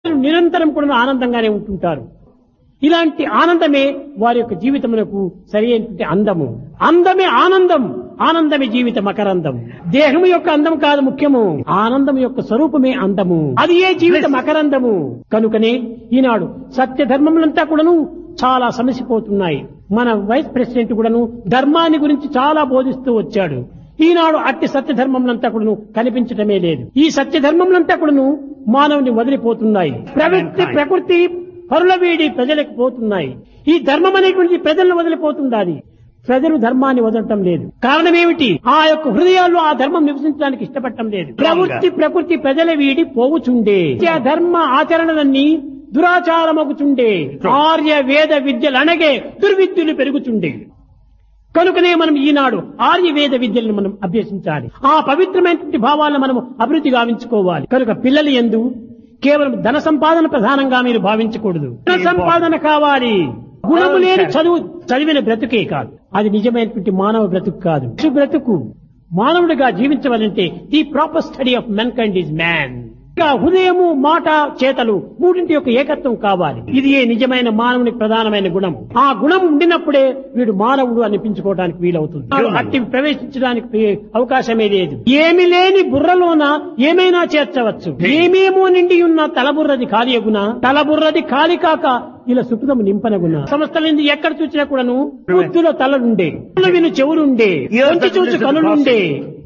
నిరంతరం కూడా ఆనందంగానే ఉంటుంటారు ఇలాంటి ఆనందమే వారి యొక్క జీవితమునకు సరి అయినటువంటి అందము అందమే ఆనందం ఆనందమే జీవిత మకరందం దేహము యొక్క అందం కాదు ముఖ్యము ఆనందం యొక్క స్వరూపమే అందము అది ఏ జీవిత మకరందము కనుకనే ఈనాడు సత్య ధర్మములంతా కూడాను చాలా సమసిపోతున్నాయి మన వైస్ ప్రెసిడెంట్ కూడాను ధర్మాన్ని గురించి చాలా బోధిస్తూ వచ్చాడు ఈనాడు అట్టి సత్య ధర్మములంతా కూడాను కనిపించటమే లేదు ఈ సత్య ధర్మములంతా కూడాను మానవుని వదిలిపోతున్నాయి ప్రవృత్తి ప్రకృతి పరుల వీడి ప్రజలకు పోతున్నాయి ఈ ధర్మం అనేటువంటి ప్రజలను వదిలిపోతుండాలి ప్రజలు ధర్మాన్ని వదలటం లేదు కారణం ఏమిటి ఆ యొక్క హృదయాల్లో ఆ ధర్మం నివసించడానికి ఇష్టపడటం లేదు ప్రవృత్తి ప్రకృతి ప్రజల వీడి పోవుచుండే ఆ ధర్మ ఆచరణలన్నీ దురాచారమగుచుండే ఆర్య వేద విద్యలు అనగే దుర్విద్యులు పెరుగుచుండే కనుకనే మనం ఈనాడు ఆర్య వేద విద్యలను మనం అభ్యసించాలి ఆ పవిత్రమైనటువంటి భావాలను మనం అభివృద్ధి గావించుకోవాలి కనుక పిల్లలు ఎందు కేవలం ధన సంపాదన ప్రధానంగా మీరు భావించకూడదు ధన సంపాదన కావాలి గుణము లేని చదువు చదివిన బ్రతుకే కాదు అది నిజమైనటువంటి మానవ బ్రతుకు కాదు మనిషి బ్రతుకు మానవుడిగా జీవించవాలంటే the proper study of mankind is man ఇంకా హృదయము మాట చేతలు మూడింటి యొక్క ఏకత్వం కావాలి ఇది ఏ నిజమైన మానవునికి ప్రధానమైన గుణం ఆ గుణం ఉండినప్పుడే వీడు మానవుడు అనిపించుకోవడానికి వీలవుతుంది వాడు అట్టి ప్రవేశించడానికి అవకాశమే లేదు ఏమి లేని బుర్రలోన ఏమైనా చేర్చవచ్చు ఏమేమో నిండి ఉన్న తలబుర్రది ఖాళీ గుణ తలబుర్రది ఖాళీ కాక ఇలా సుఖదము నింపనగున సంస్థలంది ఎక్కడ చూసినా కూడాను బుద్ధిలో తలలుండే విను చెవులుండే వంచి చూచు కనులుండే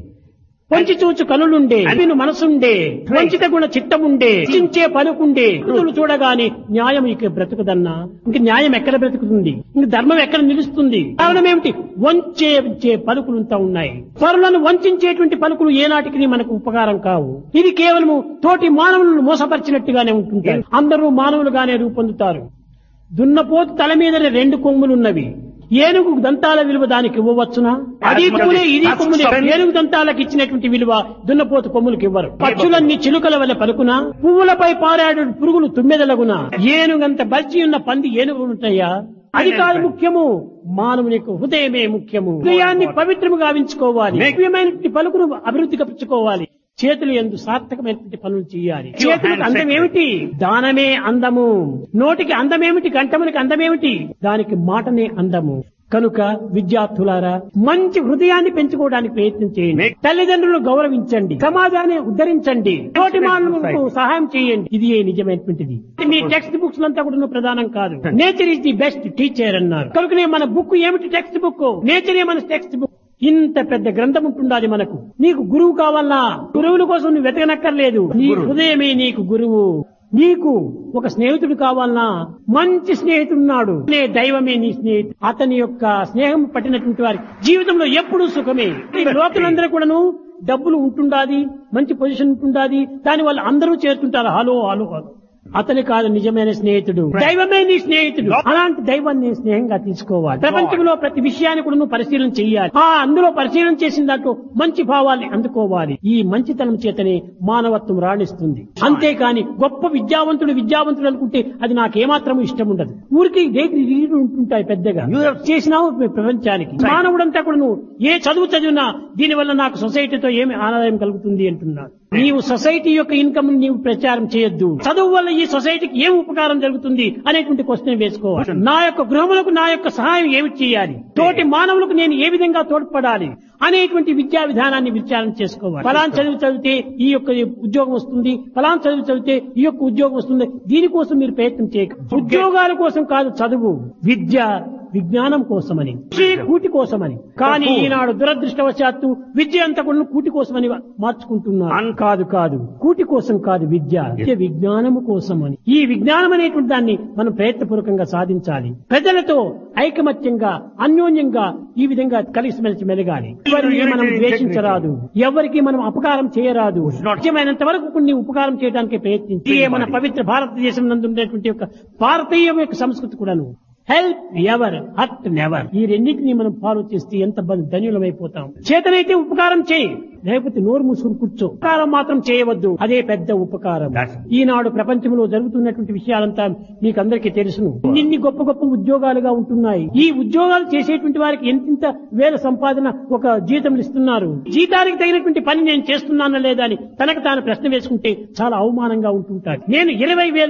వంచి చూచు కనులుండే విను మనసుండే వంచిత గుణ చిత్తముండే చించే పలుకుండే కృతులు చూడగానే న్యాయం ఇక బ్రతుకుదన్నా ఇంక న్యాయం ఎక్కడ బ్రతుకుతుంది ఇంక ధర్మం ఎక్కడ నిలుస్తుంది కారణం ఏమిటి వంచే వంచే పలుకులంతా ఉన్నాయి పరులను వంచేటువంటి పలుకులు ఏనాటికి మనకు ఉపకారం కావు ఇది కేవలము తోటి మానవులను మోసపరిచినట్టుగానే ఉంటుంది అందరూ మానవులుగానే రూపొందుతారు దున్నపోతు తల మీద రెండు కొమ్ములున్నవి ఏనుగు దంతాల విలువ దానికి ఇవ్వవచ్చునా అది కొమ్ములే ఇది కొమ్ములే ఏనుగు దంతాలకు ఇచ్చినటువంటి విలువ దున్నపోతు కొమ్ములకు ఇవ్వరు పక్షులన్నీ చిలుకల వల్ల పలుకునా పువ్వులపై పారాడు పురుగులు తుమ్మెదలగునా ఏనుగంత బల్చి ఉన్న పంది ఏనుగు ఉంటాయా అది కాదు ముఖ్యము మానవుని యొక్క హృదయమే ముఖ్యము హృదయాన్ని పవిత్రము గావించుకోవాలి ముఖ్యమైనటువంటి పలుకును అభివృద్ధి కప్పించుకోవాలి చేతులు ఎందు సార్థకమైనటువంటి పనులు చేయాలి చేతులకు అందం ఏమిటి దానమే అందము నోటికి అందమేమిటి కంఠమునికి అందమేమిటి దానికి మాటనే అందము కనుక విద్యార్థులారా మంచి హృదయాన్ని పెంచుకోవడానికి ప్రయత్నం చేయండి తల్లిదండ్రులను గౌరవించండి సమాజాన్ని ఉద్ధరించండి తోటి మానవులకు సహాయం చేయండి ఇది ఏ నిజమైనటువంటిది మీ టెక్స్ట్ బుక్స్ అంతా కూడా ప్రధానం కాదు nature is the best teacher అన్నారు కనుకనే మన బుక్ ఏమిటి టెక్స్ట్ బుక్ నేచరే మన టెక్స్ట్ బుక్ ఇంత పెద్ద గ్రంథం ఉంటుండాలి మనకు నీకు గురువు కావాలా గురువుల కోసం నువ్వు వెతకనక్కర్లేదు నీ హృదయమే నీకు గురువు నీకు ఒక స్నేహితుడు కావాలన్నా మంచి స్నేహితుడున్నాడు నే దైవమే నీ స్నేహితుడు అతని యొక్క స్నేహం పట్టినటువంటి వారి జీవితంలో ఎప్పుడూ సుఖమే ఈ లోకలందరూ కూడాను డబ్బులు ఉంటుండాది మంచి పొజిషన్ ఉంటుండాది దాని వల్ల అందరూ చేరుతుంటారు హలో హలో హలో అతని కాదు నిజమైన స్నేహితుడు దైవమే నీ స్నేహితుడు అలాంటి దైవాన్ని స్నేహంగా తీసుకోవాలి ప్రపంచంలో ప్రతి విషయాన్ని కూడా నువ్వు పరిశీలన చేయాలి ఆ అందులో పరిశీలన చేసిన దాంట్లో మంచి భావాల్ని అందుకోవాలి ఈ మంచితనం చేతనే మానవత్వం రాణిస్తుంది అంతేకాని గొప్ప విద్యావంతుడు విద్యావంతుడు అనుకుంటే అది నాకేమాత్రం ఇష్టం ఉండదు ఊరికి డిగ్రీ ఉంటుంటాయి పెద్దగా చేసినావు ప్రపంచానికి మానవుడంతా కూడా నువ్వు ఏ చదువు చదివినా దీనివల్ల నాకు సొసైటీతో ఏమి ఆదాయం కలుగుతుంది అంటున్నాడు నీవు సొసైటీ యొక్క ఇన్కమ్ నీవు ప్రచారం చేయొద్దు చదువు వల్ల ఈ సొసైటీకి ఏం ఉపకారం జరుగుతుంది అనేటువంటి క్వశ్చన్ వేసుకోవాలి నా యొక్క గృహములకు నా యొక్క సహాయం ఏమి చేయాలి తోటి మానవులకు నేను ఏ విధంగా తోడ్పడాలి అనేటువంటి విద్యా విధానాన్ని విచారణ చేసుకోవాలి ఫలాన్ చదువు చదివితే ఈ యొక్క ఉద్యోగం వస్తుంది ఫలాన్ చదువు చదివితే ఈ యొక్క ఉద్యోగం వస్తుంది దీనికోసం మీరు ప్రయత్నం చేయక ఉద్యోగాల కోసం కాదు చదువు విద్య విజ్ఞానం కోసమని కూటి కోసమని కానీ ఈనాడు దురదృష్టవశాత్తు విద్య అంతా కూడా కూటి కోసమని మార్చుకుంటున్నారు కాదు కాదు కూటి కోసం కాదు విద్య విద్య విజ్ఞానము కోసమని ఈ విజ్ఞానం అనేటువంటి దాన్ని మనం ప్రయత్నపూర్వకంగా సాధించాలి ప్రజలతో ఐకమత్యంగా అన్యోన్యంగా ఈ విధంగా కలిసిమెలిసి మెలగాలి ఎవరిని మనం ద్వేషించరాదు ఎవరికి మనం అపకారం చేయరాదు నిజమైనంత వరకు కొన్ని ఉపకారం చేయడానికి ప్రయత్నించి మన పవిత్ర భారతదేశం నందు ఉండేటువంటి యొక్క భారతీయ యొక్క సంస్కృతి కూడాను హెల్ప్ ఎవర్ హర్ట్ నెవర్ ఈ రెండింటిని మనం ఫాలో చేస్తే ఎంత ధన్యులమైపోతాం చేతనైతే ఉపకారం చేయి లేకపోతే నోరు మూసుకుని కూర్చో ఉపకారం మాత్రం చేయవద్దు అదే పెద్ద ఉపకారం ఈనాడు ప్రపంచంలో జరుగుతున్నటువంటి విషయాలంతా మీకు అందరికీ తెలుసును ఇన్ని గొప్ప గొప్ప ఉద్యోగాలుగా ఉంటున్నాయి ఈ ఉద్యోగాలు చేసేటువంటి వారికి ఎంతింత వేల సంపాదన ఒక జీతం ఇస్తున్నారు జీతానికి తగినటువంటి పని నేను చేస్తున్నానా లేదా అని తనకు తాను ప్రశ్న వేసుకుంటే చాలా అవమానంగా ఉంటుంటారు నేను ఇరవై